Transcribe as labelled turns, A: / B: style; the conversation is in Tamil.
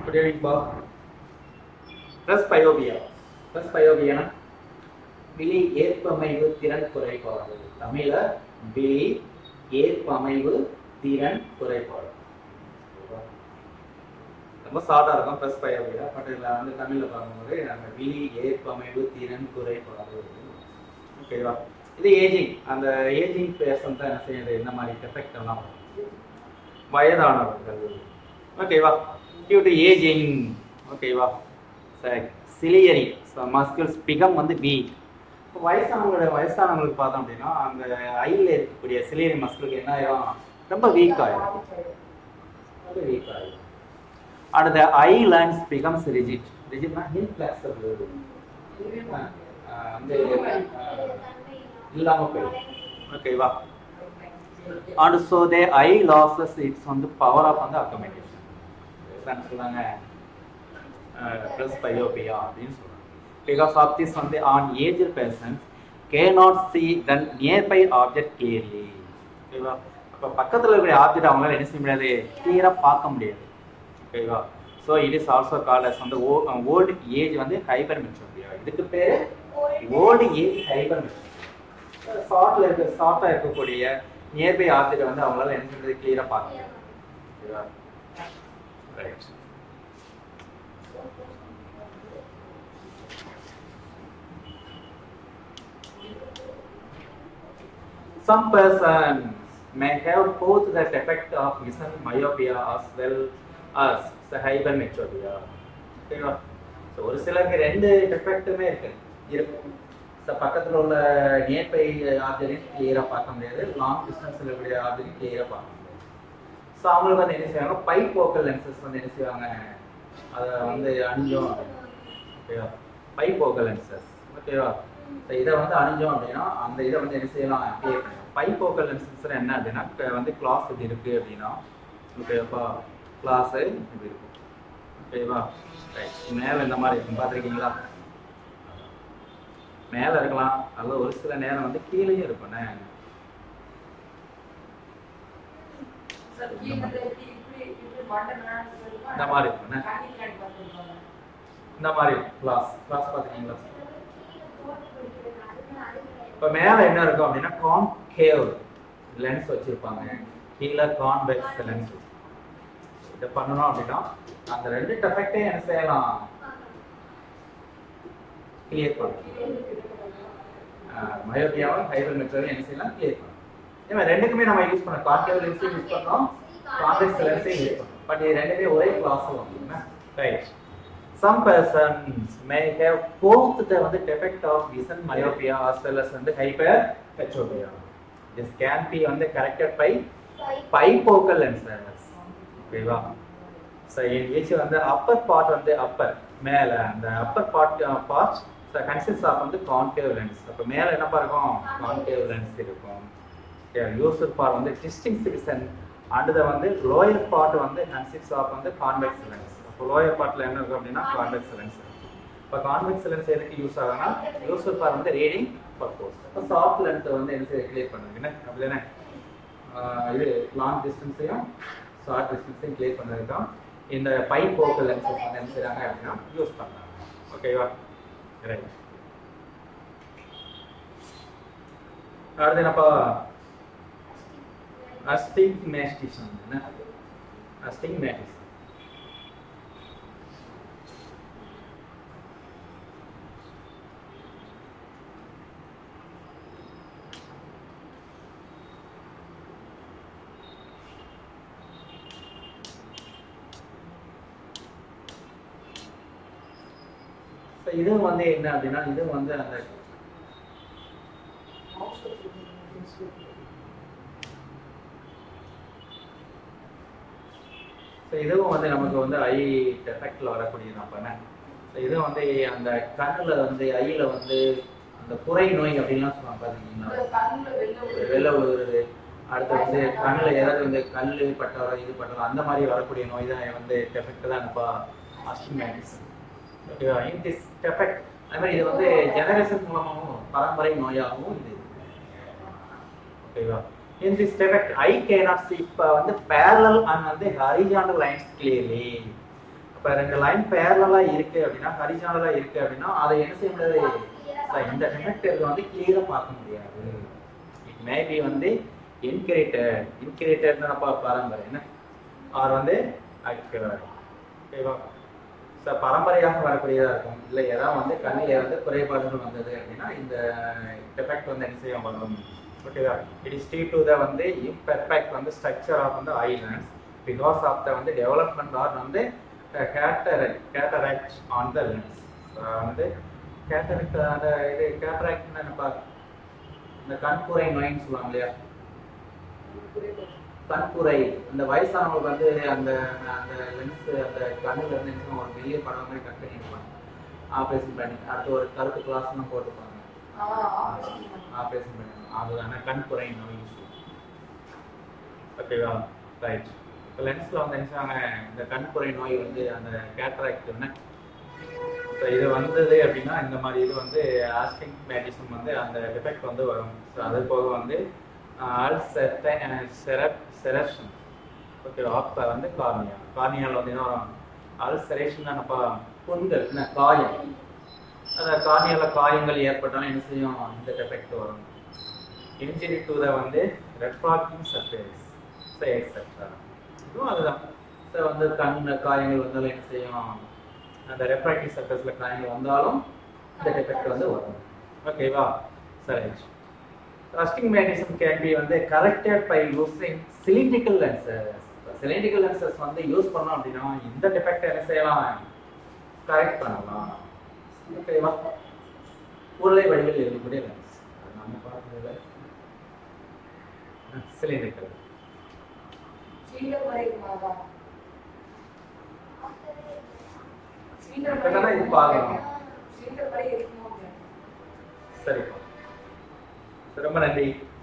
A: குட் ஈவினிங் பா ப்ளஸ் பயோபியா ப்ளஸ் பயோபியானா விழி ஏற்பமைவு திறன் குறைபாடு தமிழ்ல விழி ஏற்பமைவு திறன் குறைபாடு ரொம்ப ஷார்ட்டாக இருக்கும் ப்ளஸ் பயோபியா பட் இதில் வந்து தமிழில் பார்க்கும்போது நம்ம விழி ஏற்பமைவு திறன் குறைபாடு ஓகேவா இது ஏஜிங் அந்த ஏஜிங் பேர்சன் தான் என்ன செய்யுது இந்த மாதிரி எஃபெக்ட் எல்லாம் வரும். வயதானவர்கள் ஓகேவா டியூ டு ஏஜிங் ஓகேவா சரி சிலியரி மஸ்கிள்ஸ் பிகம் வந்து வீக் இப்போ வயசானவங்களோட வயசானவங்களுக்கு பார்த்தோம் அப்படின்னா அந்த ஐயில் இருக்கக்கூடிய சிலியரி மஸ்கிளுக்கு என்ன ஆயிரும் ரொம்ப வீக் ஆயிரும் ரொம்ப வீக் ஆயிரும் அடுத்த ஐ லைன்ஸ் பிகம்ஸ் ரிஜிட் ரிஜிட்னா இன்ஃபிளெக்சிபிள் வந்து அஹ், இல்லாம போயிடும் ஓகேவா and so the eye loses its வந்து பவர் ஆஃப் வந்து அக்கமெண்டேஷன் சொல்லுவாங்க ப்ளஸ் பயோபியா அப்படின்னு சொல்றாங்க பிகாஸ் ஆஃப் திஸ் வந்து an age persons cannot see the nearby object clearly ஓகேவா அப்போ பக்கத்தில் இருக்கிற ஆப்ஜெக்ட் அவங்களால என்ன செய்ய முடியாது கிளியராக பார்க்க முடியாது ஓகேவா so it is also called as வந்து ஓல்டு ஏஜ் வந்து ஹைபர் மெச்சூரியா இதுக்கு பேர் ஓல்டு ஏஜ் ஹைபர் மெச்சூரியா ஷார்ட்ல இருக்க ஷார்ட்டாக இருக்கக்கூடிய நியர்பை ஆப்ஜெக்ட் வந்து அவங்களால என்ன செய்யறது கிளியராக பார்க்க முடியாது ஓகேவா right Some persons may have both the defect of vision myopia as well as the hypermetropia. ஓகேவா ஸோ ஒரு சிலருக்கு ரெண்டு டெஃபெக்ட்டுமே இருக்கு இருக்கும் ஸோ பக்கத்தில் உள்ள நியர்பை ஆப்ஜெக்ட் கிளியராக பார்க்க முடியாது லாங் டிஸ்டன்ஸில் இருக்கக்கூடிய ஆப்ஜெக்ட் கிளியராக பார்க்க முடியாது ஸோ அவங்களுக்கு வந்து என்ன செய்வாங்க பை போக்கல் லென்சஸ் வந்து என்ன செய்வாங்க அதை வந்து அணிஞ்சோம் ஓகேவா பை போக்கல் லென்சஸ் ஓகேவா ஸோ இதை வந்து அணிஞ்சோம் அப்படின்னா அந்த இதை வந்து என்ன செய்யலாம் கிளியர் பண்ணலாம் பை போக்கல் லென்சஸ் என்ன அப்படின்னா இப்போ வந்து கிளாஸ் இப்படி இருக்கு அப்படின்னா ஓகேவாப்பா கிளாஸு இப்படி இருக்கும் ஓகேவா ரைட் மேலே இந்த மாதிரி இருக்கும் பார்த்துருக்கீங்களா மேலே இருக்கலாம் அல்லது ஒரு சில நேரம் வந்து கீழேயும் இருக்கும்ண்ணே இந்த மாதிரி இருக்கும்ண்ணே இந்த மாதிரி கிளாஸ் கிளாஸ் பார்த்துருக்கீங்களா இப்போ மேலே என்ன இருக்கும் அப்படின்னா கான்கேவ் லென்ஸ் வச்சிருப்பாங்க கீழே கான்வெக்ஸ் லென்ஸ் இதை பண்ணணும் அப்படின்னா அந்த ரெண்டு டெஃபெக்டே என்ன செய்யலாம் கிளியர் பண்ணலாம் மயோபியாவும் ஹைபர் மெட்ரோவையும் என்ன செய்யலாம் கிளியர் பண்ணலாம் ஏன் ரெண்டுக்குமே நம்ம யூஸ் பண்ணோம் கான்கேவ் லென்ஸையும் யூஸ் பண்ணோம் கான்வெக்ஸ் லென்ஸையும் யூஸ் பண்ணோம் பட் இது ரெண்டுமே ஒரே கிளாஸ் வந்து right some persons may have both the வந்து defect of vision myopia as well as வந்து hypermetropia this can be வந்து corrected by bifocal lenses ஓகேவா ஸோ each வந்து upper part வந்து upper மேல அந்த upper part part so consist of வந்து கான்கேவ் லென்ஸ் அப்போ மேலே என்னப்பா இருக்கும் கான்கேவ் லென்ஸ் இருக்கும் யூசர் பார்ட் வந்து டிஸ்டிங் விசன் அடுத்த வந்து லோயர் பார்ட் வந்து கன்சிஸ்ட் ஆஃப் வந்து கான்வெக்ஸ் லென்ஸ் இப்போ லோயர் பார்ட்டில் என்ன இருக்கும் அப்படின்னா கான்வெக்ஸ் லென்ஸ் இப்போ கான்வெக்ஸ் லென்ஸ் எதுக்கு யூஸ் ஆகும்னா யூசர் பார் வந்து ரீடிங் பர்போஸ் இப்போ சாஃப்ட் லென்த்தை வந்து என்ன செய்ய கிளியர் பண்ணுங்க என்ன அப்படிதானே ஆஹ் இது லாங் டிஸ்டன்ஸையும் ஷார்ட் டிஸ்டன்ஸையும் கிளியர் பண்ணதுக்கு தான் இந்த பை போக்கல் லென்சஸ் வந்து என்ன செய்றாங்க அப்படின்னா யூஸ் பண்ணுறாங்க ஓகேவா ரைட் அடுத்து என்னப்பா அஸ்டிக்மேஸ்டிசம் என்ன அஸ்டிக்மேட்டிசம் So, இதுவும் வந்து என்ன அப்படின்னா இது வந்து அந்த ஸோ இதுவும் வந்து நமக்கு வந்து ஐ டெஃபெக்டில் வரக்கூடியது நான் பண்ணேன் ஸோ இதுவும் வந்து அந்த கண்ணில் வந்து ஐயில் வந்து அந்த புரை நோய் அப்படின்லாம் சொல்லுவாங்க பார்த்தீங்கன்னா வெள்ளை விழுகிறது அடுத்து வந்து கண்ணில் ஏதாவது வந்து கல் பட்டாலோ இது பட்டாலோ அந்த மாதிரி வரக்கூடிய நோய் தான் வந்து டெஃபெக்ட் தான் இப்போ அஸ்டிமேட்டிஸ் ஓகேவா இன் திஸ் டெஃபெக்ட் அது மாதிரி இது வந்து ஜெனரேஷன் மூலமாகவும் பரம்பரை நோயாகவும் இது ஓகேவா in this defect I cannot see இப்போ வந்து parallel and வந்து horizontal lines clearly அப்ப ரெண்டு லைன் பேரலா இருக்கு அப்படின்னா ஹரிஜானலா இருக்கு அப்படின்னா அதை என்ன செய்ய முடியாது So, இந்த டிஃபெக்ட் வந்து கிளியரா பார்க்க முடியாது இட் மே பி வந்து இன்கிரேட்டட் இன்கிரேட்டட் நம்ம பரம்பரை என்ன ஆர் வந்து அக்யூரட் ஓகேவா ஸோ பரம்பரையாக வரக்கூடியதா இருக்கும் இல்லை ஏதாவது வந்து கண்ணில் வந்து குறைபாடுகள் வந்தது அப்படின்னா இந்த டிஃபெக்ட் வந்து என்ன செய்ய வரும் ஓகேவா it is due to the வந்து இம்பெர்ஃபெக்ட் வந்து ஸ்ட்ரக்சர் ஆஃப் வந்து ஐலண்ட்ஸ் பிகாஸ் ஆஃப் த வந்து டெவலப்மெண்ட் ஆர் வந்து cataract cataract on the lens வந்து கேட்டரக்ட் அந்த இது கேட்டராக்ட்னு என்னப்பா இந்த கண்புரை நோயின்னு சொல்லுவாங்க இல்லையா கண்புரை அந்த வயசானவங்களுக்கு வந்து அந்த அந்த லென்ஸ் அந்த கண்ணுல இருந்து என்ன செய்வாங்க, ஒரு பெரிய படம் மாதிரி கட் பண்ணிருப்பாங்க ஆப்ரேஷன் பண்ணி அடுத்து ஒரு கருப்பு கிளாஸ்லாம் போட்டுப்பாங்க ஆப்ரேஷன் பண்ணணும் அதுதானே கண்புரை நோய் ஓகேவா ரைட் இப்போ லென்ஸில் வந்து என்ன செய்வாங்க இந்த கண்புரை நோய் வந்து அந்த கேட்ராக்ட் என்ன ஸோ இது வந்தது அப்படின்னா இந்த மாதிரி இது வந்து ஆஸ்டிங் மேட்டிசம் வந்து அந்த டிஃபெக்ட் வந்து வரும் ஸோ அது போக வந்து ஆல் செரப் செரப்ஷன் ஓகே ஆப் வந்து கார்னியா கார்னியாவில் வந்து என்ன வரும் அல்சரேஷன் என்னப்பா புண்கள் என்ன காயம் அந்த கார்னியால காயங்கள் ஏற்பட்டாலும் என்ன செய்யும் இந்த டிஃபெக்ட் வரும் இன்ஜுரி டு த வந்து ரெட்ராக்டிங் சர்ஃபேஸ் ஸோ எக்ஸெட்ரா இதுவும் அதுதான் ஸோ வந்து கண் காயங்கள் வந்தாலும் என்ன செய்யும் அந்த ரெஃப்ராக்டிவ் சர்ஃபேஸில் காயங்கள் வந்தாலும் இந்த டிஃபெக்ட் வந்து வரும் ஓகேவா சரி ரஸ்டிங் மேக்னிசம் கேன் பி வந்து corrected by using cylindrical lenses cylindrical lenses வந்து யூஸ் பண்ணோம் அப்படின்னா இந்த டிஃபெக்ட் என்ன செய்யலாம் கரெக்ட் பண்ணலாம் ஓகேவா உருளை வடிவில் இருக்கக்கூடிய லென்ஸ் நம்ம பார்த்ததுல சிலிண்ட்ரிக்கல் இப்பதான் இது பார்க்கணும். சரிப்பா சரி, ரொம்ப நன்றி